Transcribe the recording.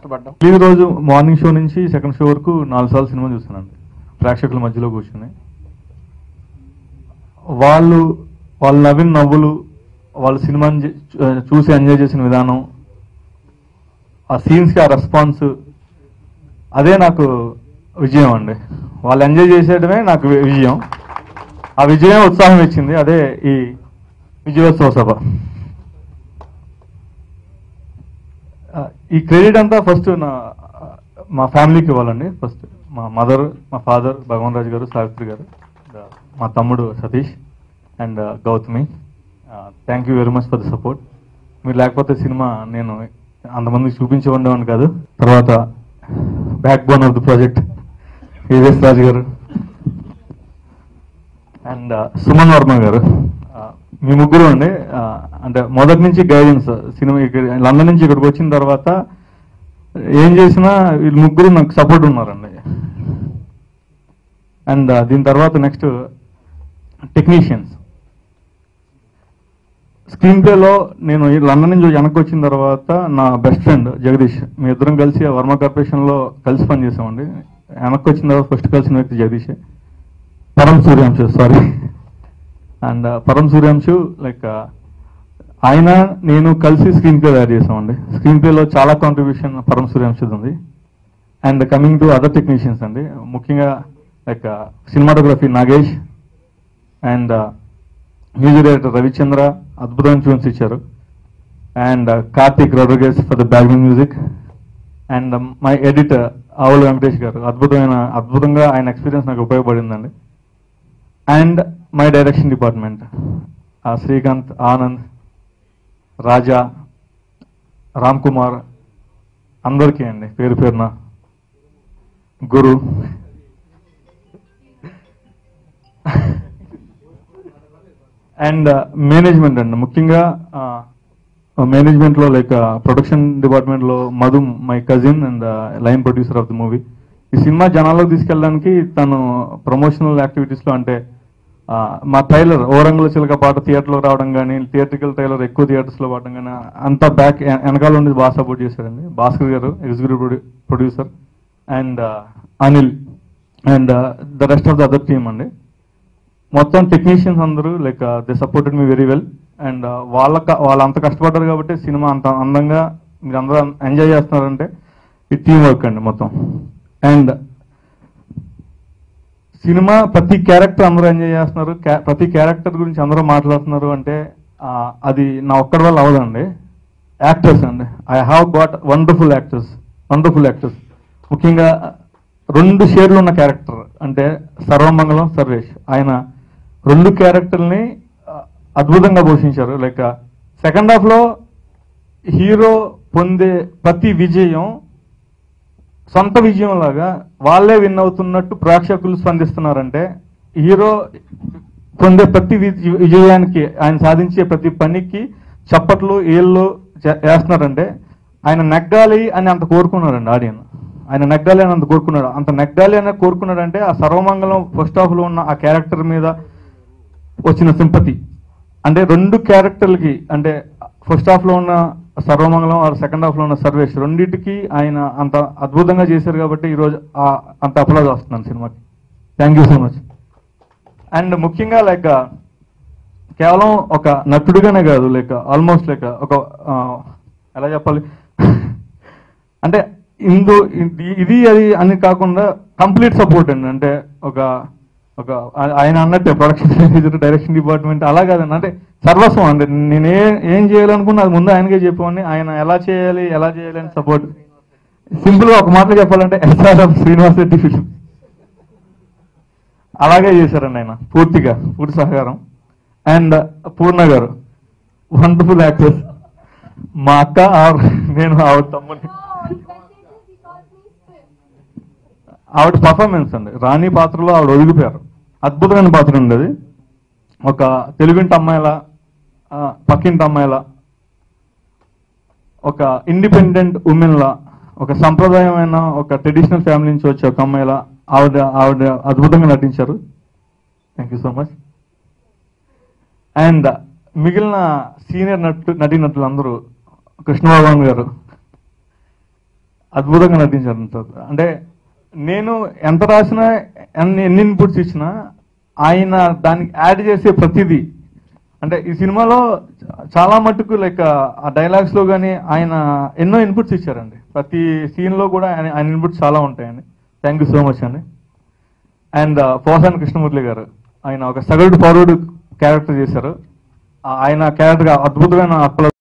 కష్టపడ్డాం ఈ రోజు మార్నింగ్ షో నుంచి సెకండ్ షో వరకు నాలుగు సార్లు సినిమా చూసానండి ప్రేక్షకుల మధ్యలో కూర్చుని వాళ్ళు వాళ్ళు నవ్విన నవ్వులు వాళ్ళు సినిమాని చూ- చూసి ఎంజాయ్ చేసిన విధానం ఆ సీన్స్కి ఆ రెస్పాన్స్ అదే నాకు విజయం అండి వాళ్ళు ఎంజాయ్ చేసేయడమే నాకు వి- విజయం ఆ విజయం ఉత్సాహం ఇచ్చింది అదే ఈ విజయోత్సవ సభ ఆ, ఈ క్రెడిట్ అంతా ఫస్ట్ నా మా ఫ్యామిలీకి ఇవ్వాలండి ఫస్ట్ మా మదర్ మా ఫాదర్ భగవాన్ రాజు గారు సావిత్రి గారు and, మా తమ్ముడు Satish and Gautami thank you very much for the support మీరు లేకపోతే సినిమా నేను అంతమందికి చూపించి ఉండేవాడిని కాదు తర్వాత backbone of the project AVS Raju garu and Suman Varma గారు ఆ, మీ ముగ్గురు అండి ఆ, అంటే మొదటి నుంచి గైడెన్స్ సినిమా ఇక్కడ లండన్ నుంచి ఇక్కడికి వచ్చిన తర్వాత ఏం చేసినా వీళ్ళు ముగ్గురు నాకు సపోర్ట్ ఉన్నారండి అండ్ దీని తర్వాత నెక్స్ట్ టెక్నీషియన్స్ స్క్రీన్ ప్లేలో నేను ఈ లండన్ నుంచి వెనక్కి వచ్చిన తర్వాత నా బెస్ట్ ఫ్రెండ్ జగదీష్ మీ ఇద్దరం కలిసి ఆ వర్మ కార్పొరేషన్లో కలిసి పనిచేసామండి వెనక్కి వచ్చిన తర్వాత ఫస్ట్ కలిసిన వ్యక్తి జగదీషే పరం సూర్యాంశు సారీ అండ్ పరం సూర్యాంశు లైక్ ఆయన నేను కలిసి స్క్రీన్ ప్లే తయారు చేసామండి స్క్రీన్ ప్లేలో చాలా కాంట్రిబ్యూషన్ పరం సూర్యాంశుది ఉంది and coming to other technicians అండి ముఖ్యంగా like cinematography Nagesh and music director Ravichandra అద్భుతమైన ట్యూన్స్ ఇచ్చారు and Karthik Rodriguez for the background music and my editor Avula Venkatesh garu అద్భుతమైన అద్భుతంగా ఆయన ఎక్స్పీరియన్స్ నాకు ఉపయోగపడిందండి and my direction department Srikanth Anand Raja Ram Kumar అందరికీ అండి పేరు పేరున గురు అండ్ మేనేజ్మెంట్ అండి ముఖ్యంగా మేనేజ్మెంట్ లో లైక్ ప్రొడక్షన్ డిపార్ట్మెంట్ లో Madhu my cousin and line producer of the movie ఈ సినిమా జనాల్లోకి తీసుకెళ్ళడానికి తను ప్రమోషనల్ యాక్టివిటీస్ లో అంటే ఆ, మా ట్రైలర్ ఓరంగుల చిలక పాట థియేటర్ లో రావడం కానీ థియేట్రికల్ ట్రైలర్ ఎక్కువ థియేటర్స్ లో పాడడం కానీ అంతా బ్యాక్ వెనకాల ఉండి బాగా సపోర్ట్ చేశారండి Bhaskar garu executive producer and Anil and the rest of the other team అండి మొత్తం టెక్నీషియన్స్ అందరూ like they supported me very well and వాళ్ళ వాళ్ళు అంత కష్టపడ్డారు కాబట్టి సినిమా అంత అందంగా మీరు అందరూ ఎంజాయ్ చేస్తున్నారంటే ఈ టీం వర్క్ అండి మొత్తం అండ్ సినిమా ప్రతి క్యారెక్టర్ అందరూ ఎంజాయ్ చేస్తున్నారు క్యా- ప్రతి క్యారెక్టర్ గురించి అందరూ మాట్లాడుతున్నారు అంటే ఆ, అది నా ఒక్కడి వల్ల అవదండి యాక్టర్స్ అండి I have got wonderful actors wonderful actors ముఖ్యంగా రెండు షేర్లు ఉన్న క్యారెక్టర్ అంటే సర్వమంగళం సర్వేష్ ఆయన రెండు క్యారెక్టర్ని ఆ, అద్భుతంగా పోషించారు లైక్ సెకండ్ హాఫ్ లో హీరో పొందే ప్రతి విజయం సొంత విజయం లాగా వాళ్ళే విన్ అవుతున్నట్టు ప్రేక్షకులు స్పందిస్తున్నారంటే హీరో పొందే ప్రతి విజ- విజయానికి ఆయన సాధించే ప్రతి పనికి చప్పట్లు ఏళ్ళు చే- వేస్తున్నారంటే ఆయన నెగ్గాలి అని అంత కోరుకున్నారండి ఆడియన్ ఆయన నెగ్గాలి అని అంత కోరుకున్నాడు అంత నెగ్గాలి అని కోరుకున్నాడంటే ఆ సర్వమంగళం ఫస్ట్ హాఫ్ లో ఉన్న ఆ క్యారెక్టర్ మీద వచ్చిన సింపతి అంటే రెండు క్యారెక్టర్లకి అంటే ఫస్ట్ హాఫ్ లో ఉన్న సర్వమంగళం ఆర్ సెకండ్ హాఫ్ లో ఉన్న సర్వేష్ రెండింటికి ఆయన అంత అద్భుతంగా చేశారు కాబట్టి ఈరోజు ఆ- అంత అప్లాజ్ వస్తున్నాను సినిమాకి thank you so much and ముఖ్యంగా లైక్ కేవలం ఒక నటుడిగానే కాదు లైక్ ఆల్మోస్ట్ లైక్ ఒక ఆ, ఎలా చెప్పాలి అంటే ఇందు ఇది- ఇది అది అని కాకుండా కంప్లీట్ సపోర్ట్ అండి అంటే ఒక ఒక ఆ- ఆయన అన్నట్టే ప్రొడక్షన్ మేనేజర్ డైరెక్షన్ డిపార్ట్మెంట్ అలా కాదండి అంటే సర్వస్వం అండి నేను ఏ ఏం చేయాలనుకున్నా అది ముందు ఆయనకే చెప్పమని ఆయన ఎలా చేయాలి ఎలా చేయాలి అని సపోర్ట్ సింపుల్ గా ఒక మాటలో చెప్పాలంటే ఎస్ఆర్ఎఫ్ శ్రీనివాస్ రెడ్డి ఫిలిం అలాగే చేశారండి ఆయన పూర్తిగా పూర్తి సహకారం అండ్ పూర్ణ గారు వండర్ఫుల్ యాక్టర్స్ మా అక్క ఆ- నేను ఆవిడ తమ్ముని ఆవిడ పర్ఫార్మెన్స్ అండి రాణి పాత్రలో ఆవిడ ఒదిగిపోయారు అద్భుతమైన పాత్ర అండి అది ఒక తెలుగింటి అమ్మాయిలా ఆ, పక్కింటి అమ్మాయిలా ఒక ఇండిపెండెంట్ ఉమెన్ లా ఒక సంప్రదాయమైన ఒక ట్రెడిషనల్ ఫ్యామిలీ నుంచి వచ్చే ఒక అమ్మాయిలా ఆవిడ ఆవిడ అద్భుతంగా నటించారు thank you so much and మిగిలిన సీనియర్ నటు నటీనటులు అందరూ కృష్ణభగవాన్ గారు అద్భుతంగా నటించారు సార్ అంటే నేను ఎంత రాసినా ఎన్ని ఎన్ని ఇన్పుట్స్ ఇచ్చినా ఆయన దానికి యాడ్ చేసే ప్రతిదీ అంటే ఈ సినిమాలో చాలా మటుకు లైక్ ఆ డైలాగ్స్ లో కానీ ఆయన ఎన్నో ఇన్పుట్స్ ఇచ్చారండి ప్రతి సీన్ లో కూడా ఆయన ఆయన ఇన్పుట్స్ చాలా ఉంటాయండి థ్యాంక్ యూ సో మచ్ అండి అండ్ పోసాని కృష్ణమూర్తి గారు ఆయన ఒక సగటు ఫార్వర్డ్ క్యారెక్టర్ చేశారు ఆ- ఆయన క్యారెక్టర్ అద్భుతమైన అప్పుల